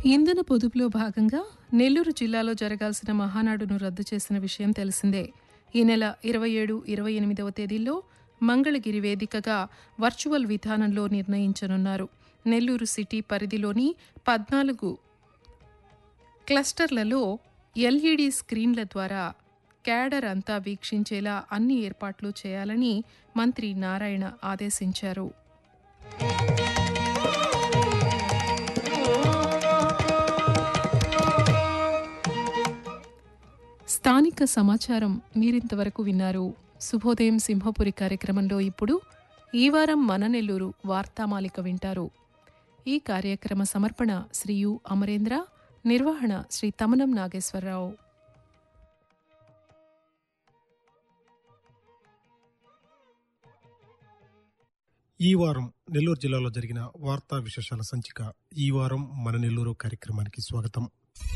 ఇంధన పొదుపులో భాగంగా నెల్లూరు జిల్లాలో జరగాల్సిన మహానాడును రద్దు చేసిన విషయం తెలిసిందే ఈ నెల ఇరవై ఏడు ఇరవై ఎనిమిదవ తేదీల్లో మంగళగిరి వేదికగా వర్చువల్ విధానంలో నిర్ణయించనున్నారు నెల్లూరు సిటీ పరిధిలోని పద్నాలుగు క్లస్టర్లలో ఎల్ఈడి స్క్రీన్ల ద్వారా క్యాడర్ అంతా వీక్షించేలా అన్ని ఏర్పాట్లు చేయాలని మంత్రి నారాయణ ఆదేశించారు స్థానిక సమాచారం మీరింతవరకు విన్నారు శుభోదయం సింహపురి కార్యక్రమంలో ఇప్పుడు ఈ వారం మన నెల్లూరు వార్తామాలిక వింటారు ఈ కార్యక్రమ సమర్పణ శ్రీ యు అమరేంద్ర నిర్వహణ శ్రీ తమనం నాగేశ్వరరావు ఈ వారం నెల్లూరు జిల్లాలో జరిగిన వార్తా విశేషాల సంచిక ఈ వారం మన నెల్లూరు కార్యక్రమానికి స్వాగతం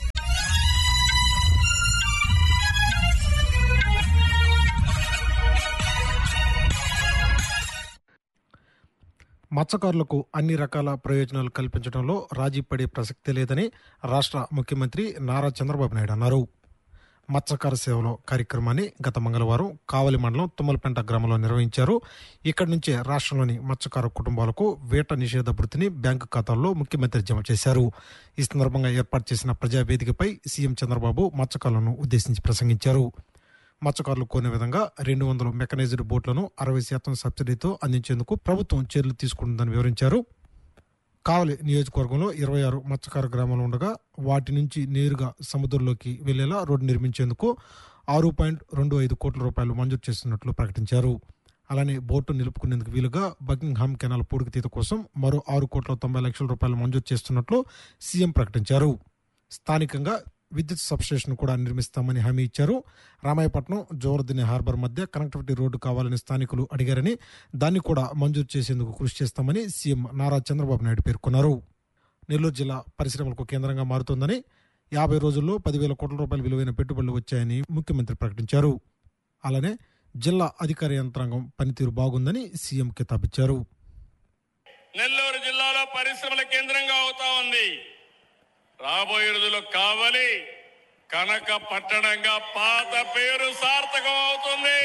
మత్స్యకారులకు అన్ని రకాల ప్రయోజనాలు కల్పించడంలో రాజీ పడే ప్రసక్తే లేదని రాష్ట్ర ముఖ్యమంత్రి నారా చంద్రబాబు నాయుడు అన్నారు మత్స్యకార సేవలో కార్యక్రమాన్ని గత మంగళవారం కావలి మండలం తుమ్మలపెంట గ్రామంలో నిర్వహించారు ఇక్కడి నుంచే రాష్ట్రంలోని మత్స్యకార కుటుంబాలకు వేట నిషేధ భృతిని బ్యాంకు ఖాతాల్లో ముఖ్యమంత్రి జమ చేశారు ఈ సందర్భంగా ఏర్పాటు చేసిన ప్రజావేదికపై సీఎం చంద్రబాబు మత్స్యకారులను ఉద్దేశించి ప్రసంగించారు మత్స్యకారులు కోనే విధంగా రెండు వందల మెకనైజ్డ్ బోట్లను అరవై శాతం సబ్సిడీతో అందించేందుకు ప్రభుత్వం చర్యలు తీసుకుంటుందని వివరించారు కావలి నియోజకవర్గంలో ఇరవై ఆరు మత్స్యకార గ్రామాలు ఉండగా వాటి నుంచి నేరుగా సముద్రంలోకి వెళ్లేలా రోడ్డు నిర్మించేందుకు ఆరు పాయింట్ రెండు ఐదు కోట్ల రూపాయలు మంజూరు చేస్తున్నట్లు ప్రకటించారు అలానే బోటు నిలుపుకునేందుకు వీలుగా బకింగ్హామ్ కెనాల్ పూడికతీత కోసం మరో ఆరు కోట్ల తొంభై లక్షల రూపాయలు మంజూరు చేస్తున్నట్లు సీఎం ప్రకటించారు స్థానికంగా విద్యుత్ సబ్స్టేషన్ కూడా నిర్మిస్తామని హామీ ఇచ్చారు రామాయపట్నం జోవర్దిని హార్బర్ మధ్య కనెక్టివిటీ రోడ్డు కావాలని స్థానికులు అడిగారని దాన్ని కూడా మంజూరు చేసేందుకు కృషి చేస్తామని సీఎం నారా చంద్రబాబు నాయుడు పేర్కొన్నారు నెల్లూరు జిల్లా పరిశ్రమలకు కేంద్రంగా మారుతోందని యాభై రోజుల్లో పదివేల కోట్ల రూపాయల విలువైన పెట్టుబడులు వచ్చాయని ముఖ్యమంత్రి ప్రకటించారు అలానే జిల్లా అధికార యంత్రాంగం పనితీరు బాగుందని సీఎం కితాబిచ్చారు నెల్లూరు జిల్లాలో పరిశ్రమల కేంద్రంగా అవుతా ఉంది రాబోయే రోజుల్లో కావలి కనక పట్టణంగా పాత పేరు సార్థకం అవుతుంది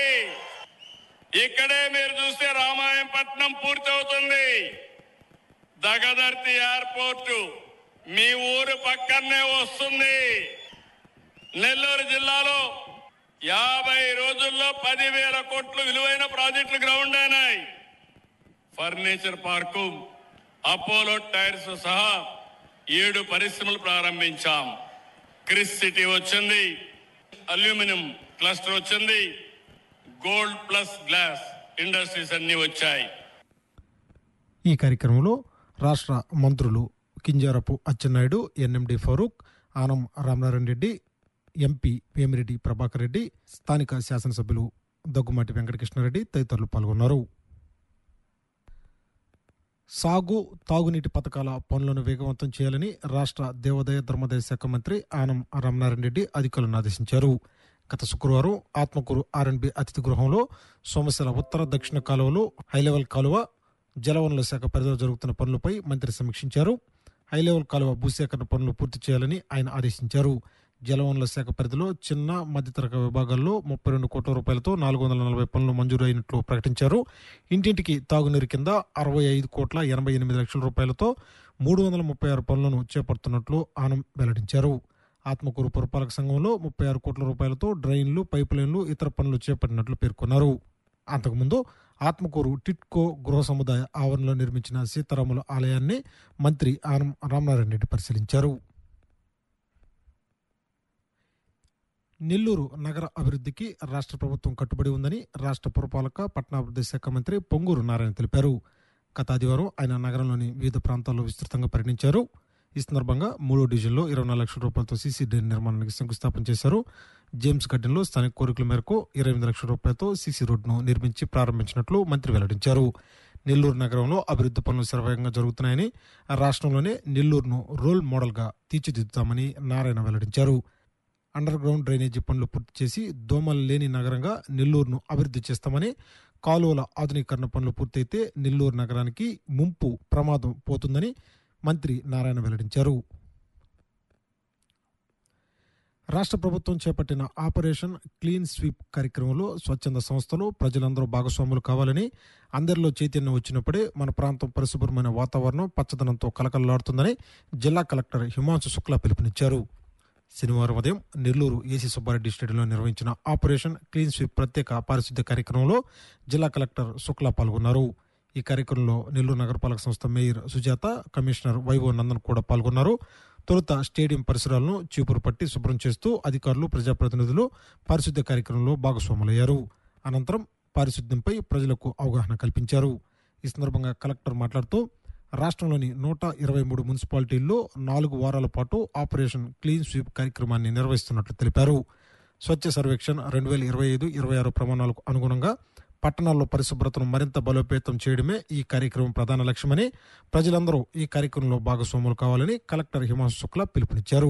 ఇక్కడే మీరు చూస్తే రామాయంపట్నం పూర్తి అవుతుంది దగదర్తి ఎయిర్పోర్టు మీ ఊరు పక్కనే వస్తుంది నెల్లూరు జిల్లాలో యాభై రోజుల్లో పదివేల కోట్లు విలువైన ప్రాజెక్టులు గ్రౌండ్ అయినాయి ఫర్నిచర్ పార్కు అపోలో టైర్స్ సహా ఏడు పరిశ్రమలు ప్రారంభించాం క్రిస్ సిటీ వచ్చింది అల్యూమినియం క్లస్టర్ వచ్చింది గోల్డ్ ప్లస్ గ్లాస్ ఇండస్ట్రీస్ అన్ని వచ్చాయి ఈ కార్యక్రమంలో రాష్ట్ర మంత్రులు కింజారపు అచ్చెన్నాయుడు ఎన్ఎండి ఫరూక్ ఆనం రామనారాయణ రెడ్డి ఎంపీ వేమిరెడ్డి ప్రభాకర్ రెడ్డి స్థానిక శాసనసభ్యులు దగ్గుమాటి వెంకటకృష్ణారెడ్డి తదితరులు పాల్గొన్నారు సాగు తాగునీటి పథకాల పనులను వేగవంతం చేయాలని రాష్ట్ర దేవాదాయ ధర్మాదాయ శాఖ మంత్రి ఆనం రామనారాయణ రెడ్డి అధికారులను ఆదేశించారు గత శుక్రవారం ఆత్మకూరు ఆర్ఎన్బి అతిథి గృహంలో సోమశిల ఉత్తర దక్షిణ కాలువలో హైలెవెల్ కాలువ జలవనరుల శాఖ పరిధిలో జరుగుతున్న పనులపై మంత్రి సమీక్షించారు హైలెవెల్ కాలువ భూసేకరణ పనులు పూర్తి చేయాలని ఆయన ఆదేశించారు జలవనరుల శాఖ పరిధిలో చిన్న మధ్యతరగతి విభాగాల్లో ముప్పై రెండు కోట్ల రూపాయలతో నాలుగు వందల నలభై పనులు మంజూరు అయినట్లు ప్రకటించారు ఇంటింటికి తాగునీరు కింద అరవై ఐదు కోట్ల ఎనభై ఎనిమిది లక్షల రూపాయలతో మూడు వందల ముప్పై ఆరు పనులను చేపడుతున్నట్లు ఆనం వెల్లడించారు ఆత్మకూరు పురపాలక సంఘంలో ముప్పై ఆరు కోట్ల రూపాయలతో డ్రైన్లు పైప్ లైన్లు ఇతర పనులు చేపట్టినట్లు పేర్కొన్నారు అంతకుముందు ఆత్మకూరు టిట్కో గృహ సముదాయ ఆవరణలో నిర్మించిన సీతారాముల ఆలయాన్ని మంత్రి ఆనం రామనారాయణ రెడ్డి పరిశీలించారు నెల్లూరు నగర అభివృద్ధికి రాష్ట్ర ప్రభుత్వం కట్టుబడి ఉందని రాష్ట్ర పురపాలక పట్టణాభివృద్ధి శాఖ మంత్రి పొంగూరు నారాయణ తెలిపారు గత ఆదివారం ఆయన నగరంలోని వివిధ ప్రాంతాల్లో విస్తృతంగా పర్యటించారు ఈ సందర్భంగా మూడో డివిజన్లో ఇరవై నాలుగు లక్షల రూపాయలతో సీసీ డ్రైన్ నిర్మాణానికి శంకుస్థాపన చేశారు జేమ్స్ గడ్డెన్లో స్థానిక కోరికల మేరకు ఇరవై ఎనిమిది లక్షల రూపాయలతో సీసీ రోడ్డును నిర్మించి ప్రారంభించినట్లు మంత్రి వెల్లడించారు నెల్లూరు నగరంలో అభివృద్ధి పనులు శరవేగంగా జరుగుతున్నాయని రాష్ట్రంలోనే నెల్లూరును రోల్ మోడల్గా తీర్చిదిద్దుతామని నారాయణ వెల్లడించారు అండర్ గ్రౌండ్ డ్రైనేజీ పనులు పూర్తి చేసి దోమలు లేని నగరంగా నెల్లూరును అభివృద్ధి చేస్తామని కాలువల ఆధునీకరణ పనులు పూర్తయితే నెల్లూరు నగరానికి ముంపు ప్రమాదం పోతుందని మంత్రి నారాయణ వెల్లడించారు రాష్ట్ర ప్రభుత్వం చేపట్టిన ఆపరేషన్ క్లీన్ స్వీప్ కార్యక్రమంలో స్వచ్ఛంద సంస్థలు ప్రజలందరూ భాగస్వాములు కావాలని అందరిలో చైతన్యం వచ్చినప్పుడే మన ప్రాంతం పరిశుభ్రమైన వాతావరణం పచ్చదనంతో కలకలలాడుతుందని జిల్లా కలెక్టర్ హిమాంశు శుక్లా పిలుపునిచ్చారు శనివారం ఉదయం నెల్లూరు ఏసీ సుబ్బారెడ్డి స్టేడియంలో నిర్వహించిన ఆపరేషన్ క్లీన్ స్వీప్ ప్రత్యేక పారిశుద్ధ్య కార్యక్రమంలో జిల్లా కలెక్టర్ శుక్లా పాల్గొన్నారు ఈ కార్యక్రమంలో నెల్లూరు నగరపాలక సంస్థ mayor Sujatha commissioner YO Nandan కూడా పాల్గొన్నారు తొలుత స్టేడియం పరిసరాలను చీపురు పట్టి శుభ్రం చేస్తూ అధికారులు ప్రజాప్రతినిధులు పారిశుద్ధ్య కార్యక్రమంలో భాగస్వాములయ్యారు అనంతరం పారిశుద్ధ్యంపై ప్రజలకు అవగాహన కల్పించారు ఈ సందర్భంగా కలెక్టర్ మాట్లాడుతూ రాష్ట్రంలోని నూట ఇరవై మూడు మున్సిపాలిటీల్లో నాలుగు వారాల పాటు ఆపరేషన్ క్లీన్ స్వీప్ కార్యక్రమాన్ని నిర్వహిస్తున్నట్లు తెలిపారు స్వచ్ఛ సర్వేక్షణ్ రెండు వేల ఇరవై ఐదు ఇరవై ఆరు ప్రమాణాలకు అనుగుణంగా పట్టణాల్లో పరిశుభ్రతను మరింత బలోపేతం చేయడమే ఈ కార్యక్రమం ప్రధాన లక్ష్యమని ప్రజలందరూ ఈ కార్యక్రమంలో భాగస్వాములు కావాలని కలెక్టర్ హిమాంశు శుక్లా పిలుపునిచ్చారు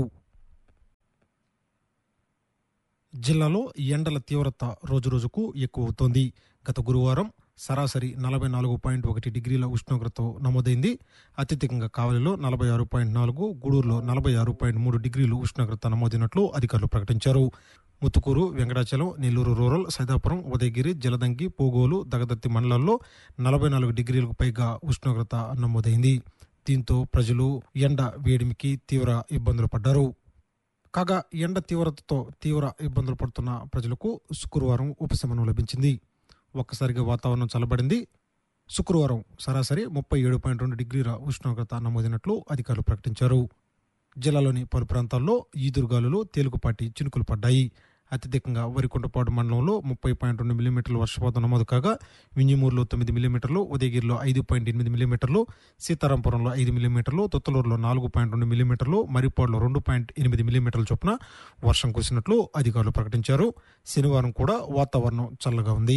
జిల్లాలో ఎండల తీవ్రత రోజురోజుకు ఎక్కువ అవుతోంది గత గురువారం సరాసరి నలభై నాలుగు పాయింట్ ఒకటి డిగ్రీల ఉష్ణోగ్రత నమోదైంది అత్యధికంగా కావలిలో నలభై ఆరు పాయింట్ నాలుగు గూడూరులో నలభై ఆరు పాయింట్ మూడు డిగ్రీలు ఉష్ణోగ్రత నమోదైనట్లు అధికారులు ప్రకటించారు ముత్తుకూరు వెంకటాచలం నెల్లూరు రూరల్ సైదాపురం ఉదయగిరి జలదంకి పోగోలు దగదత్తి మండలాల్లో నలభై నాలుగు డిగ్రీలకు పైగా ఉష్ణోగ్రత నమోదైంది దీంతో ప్రజలు ఎండ వేడిమికి తీవ్ర ఇబ్బందులు పడ్డారు కాగా ఎండ తీవ్రతతో తీవ్ర ఇబ్బందులు పడుతున్న ప్రజలకు శుక్రవారం ఉపశమనం లభించింది ఒక్కసారిగా వాతావరణం చల్లబడింది శుక్రవారం సరాసరి ముప్పై ఏడు పాయింట్ రెండు డిగ్రీల ఉష్ణోగ్రత నమోదైనట్లు అధికారులు ప్రకటించారు జిల్లాలోని పలు ప్రాంతాల్లో ఈదురుగాలులు తేలికపాటి చినుకులు పడ్డాయి అత్యధికంగా వరికుంటపాడు మండలంలో ముప్పై పాయింట్ రెండు మిల్లీమీటర్ల వర్షపాతం నమోదు కాగా వింజమూరులో తొమ్మిది మిల్లీమీటర్లు ఉదయగిరిలో ఐదు పాయింట్ ఎనిమిది మిల్లీమీటర్లు సీతారాంపురంలో ఐదు మిల్లీమీటర్లు తొత్తలూరులో నాలుగు పాయింట్ రెండు మిల్లీమీటర్లు మరిపాడులో రెండు పాయింట్ ఎనిమిది మిల్లీమీటర్ల చొప్పున వర్షం కురిసినట్లు అధికారులు ప్రకటించారు శనివారం కూడా వాతావరణం చల్లగా ఉంది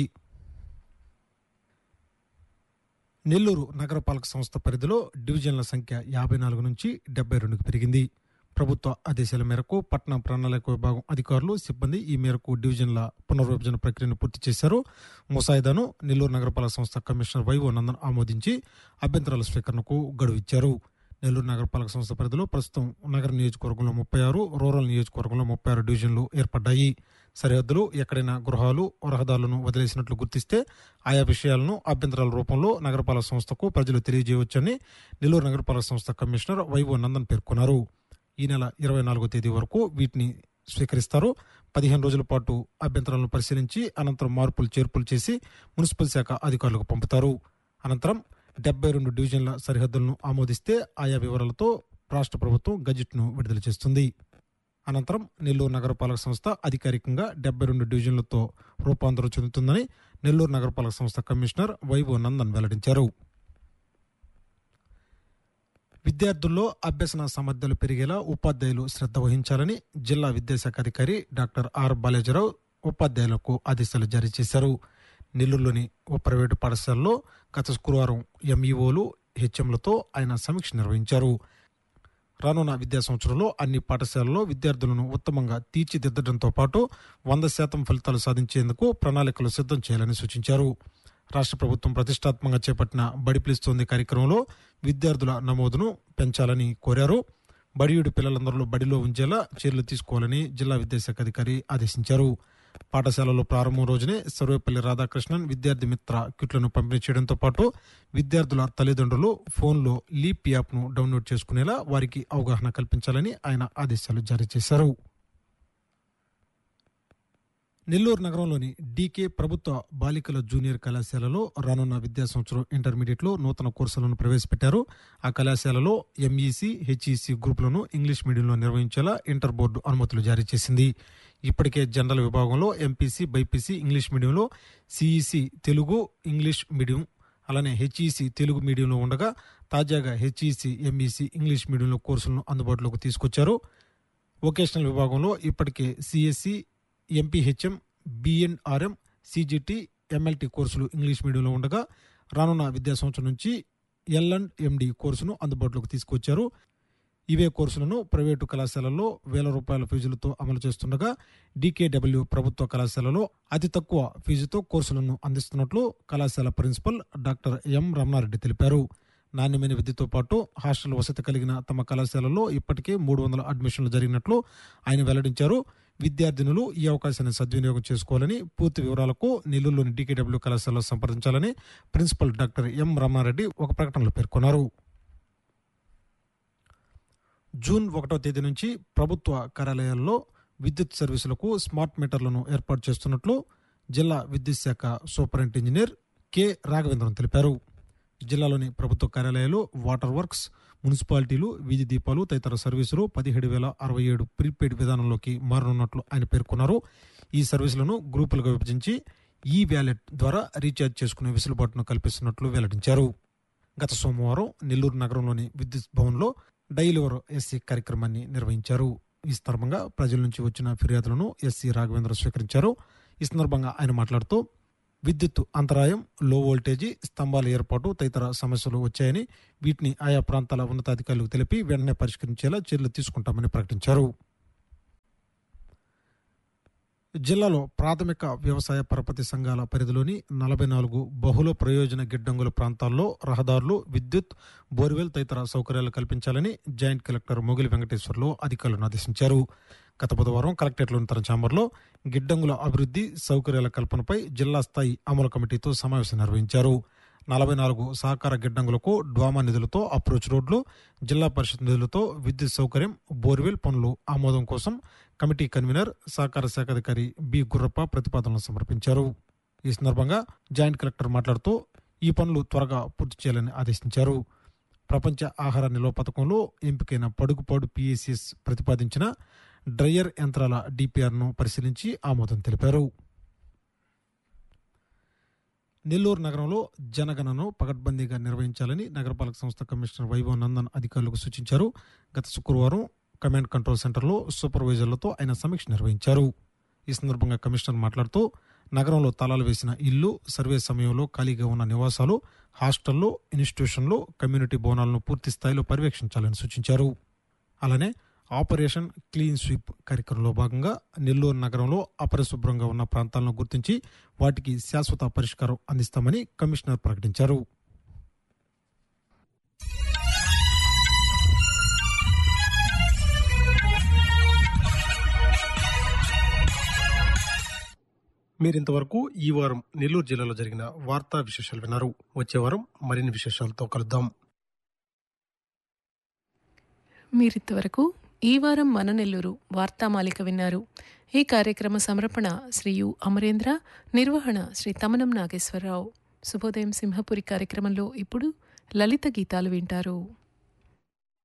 నెల్లూరు నగరపాలక సంస్థ పరిధిలో డివిజన్ల సంఖ్య యాభై నాలుగు నుంచి డెబ్బై రెండుకు పెరిగింది ప్రభుత్వ ఆదేశాల మేరకు పట్టణ ప్రణాళిక విభాగం అధికారులు సిబ్బంది ఈ మేరకు డివిజన్ల పునర్విభజన ప్రక్రియను పూర్తి చేశారు ముసాయిదాను నెల్లూరు నగరపాలక సంస్థ కమిషనర్ వైవో నందన్ ఆమోదించి అభ్యంతరాల స్వీకరణకు గడువు ఇచ్చారు నెల్లూరు నగరపాలక సంస్థ పరిధిలో ప్రస్తుతం నగర నియోజకవర్గంలో ముప్పై ఆరు రూరల్ నియోజకవర్గంలో ముప్పై ఆరు డివిజన్లు ఏర్పడ్డాయి సరిహద్దులు ఎక్కడైనా గృహాలు రహదారులను వదిలేసినట్లు గుర్తిస్తే ఆయా విషయాలను అభ్యంతరాల రూపంలో నగరపాలక సంస్థకు ప్రజలు తెలియజేయవచ్చని నెల్లూరు నగరపాలక సంస్థ కమిషనర్ వైవో నందన్ పేర్కొన్నారు ఈ నెల ఇరవై నాలుగో తేదీ వరకు వీటిని స్వీకరిస్తారు పదిహేను రోజుల పాటు అభ్యంతరాలను పరిశీలించి అనంతరం మార్పులు చేర్పులు చేసి మున్సిపల్ శాఖ అధికారులకు పంపుతారు అనంతరం డెబ్బై రెండు డివిజన్ల సరిహద్దులను ఆమోదిస్తే ఆయా వివరాలతో రాష్ట్ర ప్రభుత్వం గజెట్ను విడుదల చేస్తుంది అనంతరం నెల్లూరు నగరపాలక సంస్థ అధికారికంగా డెబ్బై రెండు డివిజన్లతో రూపాంతరం చెందుతుందని నెల్లూరు నగరపాలక సంస్థ కమిషనర్ వైవో నందన్ వెల్లడించారు విద్యార్థుల్లో అభ్యసన సామర్థ్యాలు పెరిగేలా ఉపాధ్యాయులు శ్రద్ధ వహించాలని జిల్లా విద్యాశాఖ అధికారి డాక్టర్ ఆర్ బాలేజరావు ఉపాధ్యాయులకు ఆదేశాలు జారీ చేశారు నెల్లూరులోని ఓ ప్రైవేటు పాఠశాలలో గత శుక్రవారం ఎంఈఓలు హెచ్ఎంలతో ఆయన సమీక్ష నిర్వహించారు రానున్న విద్యా సంవత్సరంలో అన్ని పాఠశాలల్లో విద్యార్థులను ఉత్తమంగా తీర్చిదిద్దడంతో పాటు వంద శాతం ఫలితాలు సాధించేందుకు ప్రణాళికలు సిద్ధం చేయాలని సూచించారు రాష్ట్ర ప్రభుత్వం ప్రతిష్టాత్మకంగా చేపట్టిన బడి పిలుస్తోంది కార్యక్రమంలో విద్యార్థుల నమోదును పెంచాలని కోరారు బడియుడి పిల్లలందరూ బడిలో ఉంచేలా చర్యలు తీసుకోవాలని జిల్లా విద్యాశాఖ అధికారి ఆదేశించారు పాఠశాలలో ప్రారంభం రోజునే సర్వేపల్లి రాధాకృష్ణన్ విద్యార్థి మిత్ర కిట్లను పంపిణీ చేయడంతో పాటు విద్యార్థుల తల్లిదండ్రులు ఫోన్లో లీప్ యాప్ను డౌన్లోడ్ చేసుకునేలా వారికి అవగాహన కల్పించాలని ఆయన ఆదేశాలు జారీ చేశారు నెల్లూరు నగరంలోని డీకే ప్రభుత్వ బాలికల జూనియర్ కళాశాలలో రానున్న విద్యా సంవత్సరం ఇంటర్మీడియట్లో నూతన కోర్సులను ప్రవేశపెట్టారు ఆ కళాశాలలో ఎంఈసీ హెచ్ఈసీ గ్రూపులను ఇంగ్లీష్ మీడియంలో నిర్వహించేలా ఇంటర్ బోర్డు అనుమతులు జారీ చేసింది ఇప్పటికే జనరల్ విభాగంలో ఎంపీసీ బైపీసీ ఇంగ్లీష్ మీడియంలో సిఈసి తెలుగు ఇంగ్లీష్ మీడియం అలానే హెచ్ఈసి తెలుగు మీడియంలో ఉండగా తాజాగా హెచ్ఈసి ఎంఈసి ఇంగ్లీష్ మీడియంలో కోర్సులను అందుబాటులోకి తీసుకొచ్చారు వొకేషనల్ విభాగంలో ఇప్పటికే CSC MPHM BNRM CGT MLT కోర్సులు ఇంగ్లీష్ మీడియంలో ఉండగా రానున్న విద్యా సంవత్సరం నుంచి ఎల్ అండ్ ఎండి కోర్సును అందుబాటులోకి తీసుకొచ్చారు ఇవే కోర్సులను ప్రైవేటు కళాశాలల్లో వేల రూపాయల ఫీజులతో అమలు చేస్తుండగా డీకేడబ్ల్యూ ప్రభుత్వ కళాశాలలో అతి తక్కువ ఫీజుతో కోర్సులను అందిస్తున్నట్లు కళాశాల ప్రిన్సిపల్ డాక్టర్ ఎం రమణారెడ్డి తెలిపారు నాణ్యమైన విద్యతో పాటు హాస్టల్ వసతి కలిగిన తమ కళాశాలలో ఇప్పటికే మూడు వందల అడ్మిషన్లు జరిగినట్లు ఆయన వెల్లడించారు విద్యార్థినులు ఈ అవకాశాన్ని సద్వినియోగం చేసుకోవాలని పూర్తి వివరాలకు నెల్లూరులోని డీకేడబ్ల్యూ కళాశాలలో సంప్రదించాలని ప్రిన్సిపల్ డాక్టర్ ఎం రమణారెడ్డి ఒక ప్రకటనలో పేర్కొన్నారు జూన్ ఒకటో తేదీ నుంచి ప్రభుత్వ కార్యాలయాల్లో విద్యుత్ సర్వీసులకు స్మార్ట్ మీటర్లను ఏర్పాటు చేస్తున్నట్లు జిల్లా విద్యుత్ శాఖ సూపరింట్ ఇంజనీర్ కె రాఘవేంద్రన్ తెలిపారు జిల్లాలోని ప్రభుత్వ కార్యాలయాలు వాటర్ వర్క్స్ మున్సిపాలిటీలు వీధి దీపాలు తదితర సర్వీసులు పదిహేడు వేల అరవై ఏడు ప్రీపెయిడ్ విధానంలోకి మారనున్నట్లు ఆయన పేర్కొన్నారు ఈ సర్వీసులను గ్రూపులుగా విభజించి ఈ వ్యాలెట్ ద్వారా రీఛార్జ్ చేసుకునే వెసులుబాటును కల్పిస్తున్నట్లు వెల్లడించారు గత సోమవారం నెల్లూరు నగరంలోని విద్యుత్ భవన్లో డైలివర్ ఎస్సీ కార్యక్రమాన్ని నిర్వహించారు ఈ సందర్భంగా ప్రజల నుంచి వచ్చిన ఫిర్యాదులను ఎస్సీ రాఘవేంద్ర స్వీకరించారు ఈ సందర్భంగా ఆయన మాట్లాడుతూ విద్యుత్ అంతరాయం లో వోల్టేజీ స్తంభాల ఏర్పాటు తదితర సమస్యలు వచ్చాయని వీటిని ఆయా ప్రాంతాల ఉన్నతాధికారులకు తెలిపి వెంటనే పరిష్కరించేలా చర్యలు తీసుకుంటామని ప్రకటించారు జిల్లాలో ప్రాథమిక వ్యవసాయ పరపతి సంఘాల పరిధిలోని నలభై నాలుగు బహుళ ప్రయోజన గిడ్డంగుల ప్రాంతాల్లో రహదారులు విద్యుత్ బోర్వెల్ తదితర సౌకర్యాలు కల్పించాలని జాయింట్ కలెక్టర్ మొగిలి వెంకటేశ్వర్లు అధికారులను ఆదేశించారు గత బుధవారం కలెక్టరేట్లోని తన ఛాంబర్లో గిడ్డంగుల అభివృద్ధి సౌకర్యాల కల్పనపై జిల్లా స్థాయి అమలు కమిటీతో సమావేశం నిర్వహించారు నలభై నాలుగు సహకార గిడ్డంగులకు డ్వామా నిధులతో అప్రోచ్ రోడ్లు జిల్లా పరిషత్ నిధులతో విద్యుత్ సౌకర్యం బోర్వెల్ పనులు ఆమోదం కోసం కమిటీ కన్వీనర్ సహకార శాఖ అధికారి బి గుర్రప్ప ప్రతిపాదనలు సమర్పించారు ఈ సందర్భంగా జాయింట్ కలెక్టర్ మాట్లాడుతూ ఈ పనులు త్వరగా పూర్తి చేయాలని ఆదేశించారు ప్రపంచ ఆహార నిల్వ పథకంలో ఎంపికైన పడుగుపాడు పిఎస్ఎస్ ప్రతిపాదించిన డ్రయర్ యంత్రాల డిపిఆర్ను పరిశీలించి ఆమోదం తెలిపారు నెల్లూరు నగరంలో జనగణను పకడ్బందీగా నిర్వహించాలని నగరపాలక సంస్థ కమిషనర్ వైభవ్ నందన్ అధికారులకు సూచించారు గత శుక్రవారం కమాండ్ కంట్రోల్ సెంటర్లో సూపర్వైజర్లతో ఆయన సమీక్ష నిర్వహించారు ఈ సందర్భంగా కమిషనర్ మాట్లాడుతూ నగరంలో తాళాలు వేసిన ఇల్లు సర్వే సమయంలో ఖాళీగా ఉన్న నివాసాలు హాస్టళ్లు ఇన్స్టిట్యూషన్లు కమ్యూనిటీ భవనాలను పూర్తి స్థాయిలో పర్యవేక్షించాలని సూచించారు అలానే ఆపరేషన్ క్లీన్ స్వీప్ కార్యక్రమంలో భాగంగా నెల్లూరు నగరంలో అపరిశుభ్రంగా ఉన్న ప్రాంతాలను గుర్తించి వాటికి శాశ్వత పరిష్కారం అందిస్తామని కమిషనర్ ప్రకటించారు మీరింతవరకు ఈ వారం నెల్లూరు జిల్లాలో జరిగిన వార్తా విశేషాలు విన్నారు వచ్చే వారం మరిన్ని విశేషాలతో కలుద్దాం మీరింతవరకు ఈ వారం మన నెల్లూరు వార్తామాలిక విన్నారు ఈ కార్యక్రమ సమర్పణ శ్రీ యు అమరేంద్ర నిర్వహణ శ్రీ తమనం నాగేశ్వరరావు శుభోదయం సింహపురి కార్యక్రమంలో ఇప్పుడు లలిత గీతాలు వింటారు